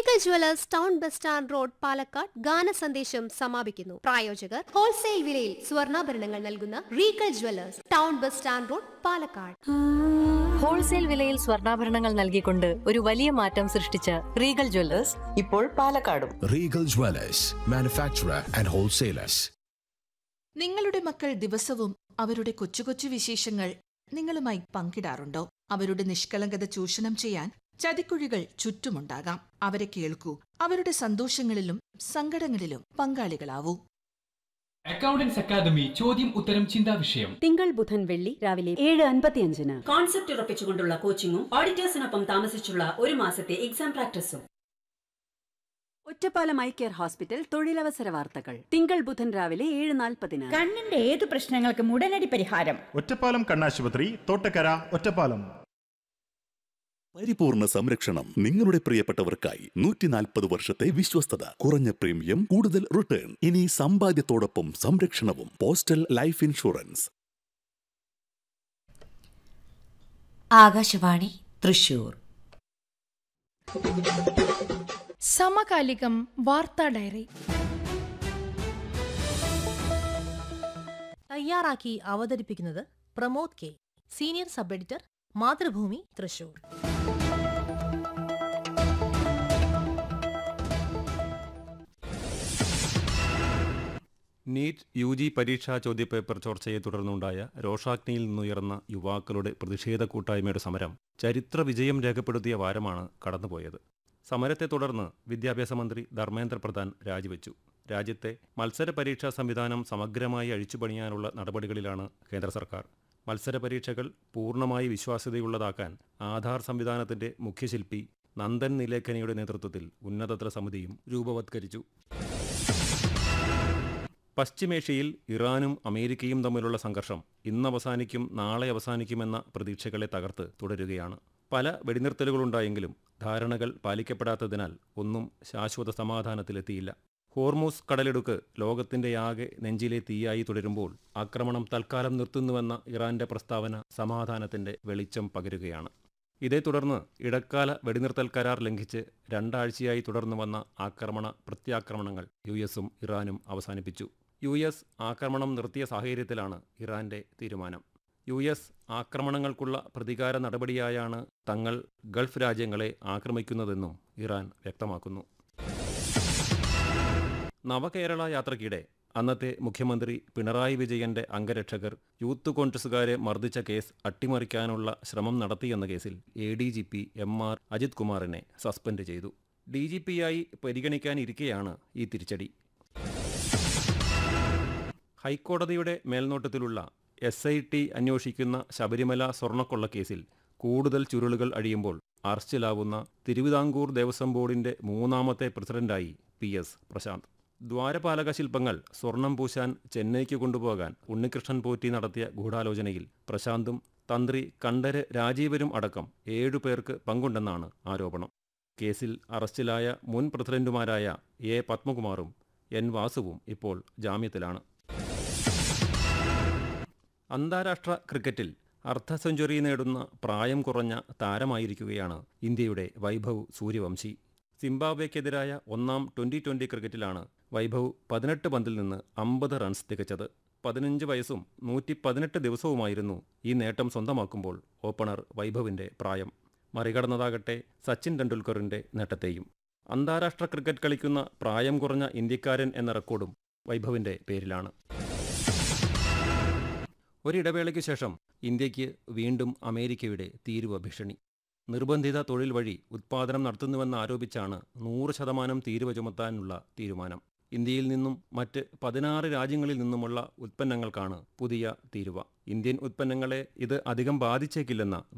Regal jewellers town bus stand road Palakkad ഗാന സന്ദേശം സമാപിക്കുന്നു പ്രായോജകർ ഹോൾസെയിൽ വിലയിൽ സ്വർണ്ണാഭരണങ്ങൾ നൽകുന്ന Regal jewellers town bus stand road Palakkad wholesale വിലയിൽ സ്വർണ്ണാഭരണങ്ങൾ നൽകിക്കൊണ്ട് ഒരു വലിയ മാറ്റം സൃഷ്ടിച്ച റീഗൽ ജ്വല്ലേഴ്സ് ഇപ്പോൾ പാലക്കാടും Regal Dwellers, manufacturer and wholesalers. നിങ്ങളുടെ മക്കൾ ദിവസവും അവരുടെ കൊച്ചു കൊച്ചു വിശേഷങ്ങൾ നിങ്ങളുമായി പങ്കിടാറുണ്ടോ അവരുടെ നിഷ്കളങ്കത ചൂഷണം ചെയ്യാൻ ചതിക്കുഴികൾ ചുറ്റുമുണ്ടാകാം അവരെ കേൾക്കൂ അവരുടെ സന്തോഷങ്ങളിലും സങ്കടങ്ങളിലും പങ്കാളികളാവൂ അക്കൗണ്ടൻസ് അക്കാദമി ചോദ്യം ഉത്തരം ചിന്താ വിഷയം തിങ്കൾ ബുധൻ വെള്ളി രാവിലെ ഏഴ് അൻപത്തിയഞ്ചിന് കോൺസെപ്റ്റ് ഉറപ്പിച്ചുകൊണ്ടുള്ള കോച്ചിങ്ങും ഓഡിറ്റേഴ്സിനൊപ്പം താമസിച്ചുള്ള ഒരു മാസത്തെ എക്സാം പ്രാക്ടീസും ഒറ്റപ്പാലം ഐ കെയർ ഹോസ്പിറ്റൽ തൊഴിലവസര വാർത്തകൾ തിങ്കൾ ബുധൻ രാവിലെ ഏഴ് നാൽപ്പതിന് കണ്ണിന്റെ ഏത് പ്രശ്നങ്ങൾക്കും ഉടനടി പരിഹാരം ഒറ്റപ്പാലം കണ്ണാശുപത്രി തോട്ടക്കര ഒറ്റപ്പാലം പരിപൂർണ സംരക്ഷണം നിങ്ങളുടെ പ്രിയപ്പെട്ടവർക്കായി നൂറ്റി നാൽപ്പത് വർഷത്തെ വിശ്വസ്തത കുറഞ്ഞ പ്രീമിയം കൂടുതൽ റിട്ടേൺ ഇനി സമ്പാദ്യത്തോടൊപ്പം സംരക്ഷണവും postal life insurance Akashvani Thrissur സമകാലികം വാർത്താ ഡയറി തയ്യാറാക്കി അവതരിപ്പിക്കുന്നത് Pramod K senior sub editor Mathrubhumi Thrissur NEET U G പരീക്ഷാ ചോദ്യപേപ്പർ ചോർച്ചയെ തുടർന്നുണ്ടായ രോഷാഗ്നിയിൽ നിന്നുയർന്ന യുവാക്കളുടെ പ്രതിഷേധ കൂട്ടായ്മയുടെ സമരം ചരിത്ര വിജയം രേഖപ്പെടുത്തിയ വാരമാണ് കടന്നുപോയത് സമരത്തെ തുടർന്ന് വിദ്യാഭ്യാസ മന്ത്രി ധർമ്മേന്ദ്ര പ്രധാൻ രാജിവെച്ചു രാജ്യത്തെ മത്സര പരീക്ഷാ സംവിധാനം സമഗ്രമായി അഴിച്ചുപണിയാനുള്ള നടപടികളിലാണ് കേന്ദ്ര സർക്കാർ മത്സര പരീക്ഷകൾ പൂർണ്ണമായി വിശ്വാസ്യതയുള്ളതാക്കാൻ ആധാർ സംവിധാനത്തിന്റെ മുഖ്യശില്പി നന്ദൻ നിലേഖനിയുടെ നേതൃത്വത്തിൽ ഉന്നതതല സമിതിയും രൂപവത്കരിച്ചു പശ്ചിമേഷ്യയിൽ ഇറാനും അമേരിക്കയും തമ്മിലുള്ള സംഘർഷം ഇന്ന് അവസാനിക്കും നാളെ അവസാനിക്കുമെന്ന പ്രതീക്ഷകളെ തകർത്ത് തുടരുകയാണ് പല വെടിനിർത്തലുകളുണ്ടായെങ്കിലും ധാരണകൾ പാലിക്കപ്പെടാത്തതിനാൽ ഒന്നും ശാശ്വത സമാധാനത്തിലെത്തിയില്ല ഹോർമൂസ് കടലിടുക്ക് ലോകത്തിന്റെ ആകെ നെഞ്ചിലെ തീയായി തുടരുമ്പോൾ ആക്രമണം തൽക്കാലം നിർത്തുന്നുവെന്ന ഇറാന്റെ പ്രസ്താവന സമാധാനത്തിന്റെ വെളിച്ചം പകരുകയാണ് ഇതേ തുടർന്ന് ഇടക്കാല വെടിനിർത്തൽ കരാർ ലംഘിച്ച് രണ്ടാഴ്ചയായി തുടർന്നു വന്ന ആക്രമണ പ്രത്യാക്രമണങ്ങൾ യു എസും ഇറാനും അവസാനിപ്പിച്ചു യു എസ് ആക്രമണം നിർത്തിയ സാഹചര്യത്തിലാണ് ഇറാന്റെ തീരുമാനം യു എസ് ആക്രമണങ്ങൾക്കുള്ള പ്രതികാര നടപടിയായാണ് തങ്ങൾ ഗൾഫ് രാജ്യങ്ങളെ ആക്രമിക്കുന്നതെന്നും ഇറാൻ വ്യക്തമാക്കുന്നു നവകേരള യാത്രയ്ക്കിടെ അന്നത്തെ മുഖ്യമന്ത്രി പിണറായി വിജയന്റെ അംഗരക്ഷകർ യൂത്ത് കോൺഗ്രസുകാരെ മർദ്ദിച്ച കേസ് അട്ടിമറിക്കാനുള്ള ശ്രമം നടത്തിയെന്ന കേസിൽ A D G P M R Ajith കുമാറിനെ സസ്പെൻഡ് ചെയ്തു ഡി ജി പിയായി പരിഗണിക്കാനിരിക്കെയാണ് ഈ തിരിച്ചടി ഹൈക്കോടതിയുടെ മേൽനോട്ടത്തിലുള്ള എസ് ഐ ടി അന്വേഷിക്കുന്ന ശബരിമല സ്വർണ്ണക്കൊള്ള കേസിൽ കൂടുതൽ ചുരുളുകൾ അഴിയുമ്പോൾ അറസ്റ്റിലാവുന്ന തിരുവിതാംകൂർ ദേവസ്വം ബോർഡിന്റെ മൂന്നാമത്തെ പ്രസിഡന്റായി പി എസ് പ്രശാന്ത് ദ്വാരപാലക ശില്പങ്ങൾ സ്വർണം പൂശാൻ ചെന്നൈക്ക് കൊണ്ടുപോകാൻ ഉണ്ണികൃഷ്ണൻ പോറ്റി നടത്തിയ ഗൂഢാലോചനയിൽ പ്രശാന്തും തന്ത്രി കണ്ഠര് രാജീവരും അടക്കം ഏഴു പേർക്ക് പങ്കുണ്ടെന്നാണ് ആരോപണം കേസിൽ അറസ്റ്റിലായ മുൻ പ്രസിഡന്റുമാരായ എ പത്മകുമാറും എൻ വാസുവും ഇപ്പോൾ ജാമ്യത്തിലാണ് അന്താരാഷ്ട്ര ക്രിക്കറ്റിൽ അർദ്ധ സെഞ്ചുറി നേടുന്ന പ്രായം കുറഞ്ഞ താരമായിരിക്കുകയാണ് ഇന്ത്യയുടെ വൈഭവ് സൂര്യവംശി സിംബാബ്വെക്കെതിരായ ഒന്നാം ട്വന്റി ട്വന്റി ക്രിക്കറ്റിലാണ് വൈഭവ് പതിനെട്ട് പന്തിൽ നിന്ന് അമ്പത് റൺസ് തികച്ചത് പതിനഞ്ച് വയസ്സും നൂറ്റി പതിനെട്ട് ദിവസവുമായിരുന്നു ഈ നേട്ടം സ്വന്തമാക്കുമ്പോൾ ഓപ്പണർ വൈഭവിന്റെ പ്രായം മറികടന്നതാകട്ടെ സച്ചിൻ ടെണ്ടുൽക്കറിന്റെ നേട്ടത്തെയും അന്താരാഷ്ട്ര ക്രിക്കറ്റ് കളിക്കുന്ന പ്രായം കുറഞ്ഞ ഇന്ത്യക്കാരൻ എന്ന റെക്കോർഡും വൈഭവിന്റെ പേരിലാണ് ഒരിടവേളയ്ക്ക് ശേഷം ഇന്ത്യക്ക് വീണ്ടും അമേരിക്കയുടെ തീരുവ ഭീഷണി നിർബന്ധിത തൊഴിൽ വഴി ഉത്പാദനം നടത്തുന്നുവെന്ന് ആരോപിച്ചാണ് നൂറ് ശതമാനം തീരുവ ചുമത്താനുള്ള തീരുമാനം ഇന്ത്യയിൽ നിന്നും മറ്റ് പതിനാറ് രാജ്യങ്ങളിൽ നിന്നുമുള്ള ഉൽപ്പന്നങ്ങൾക്കാണ് പുതിയ തീരുവ ഇന്ത്യൻ ഉൽപ്പന്നങ്ങളെ ഇത് അധികം ബാധിച്ചേക്കില്ലെന്ന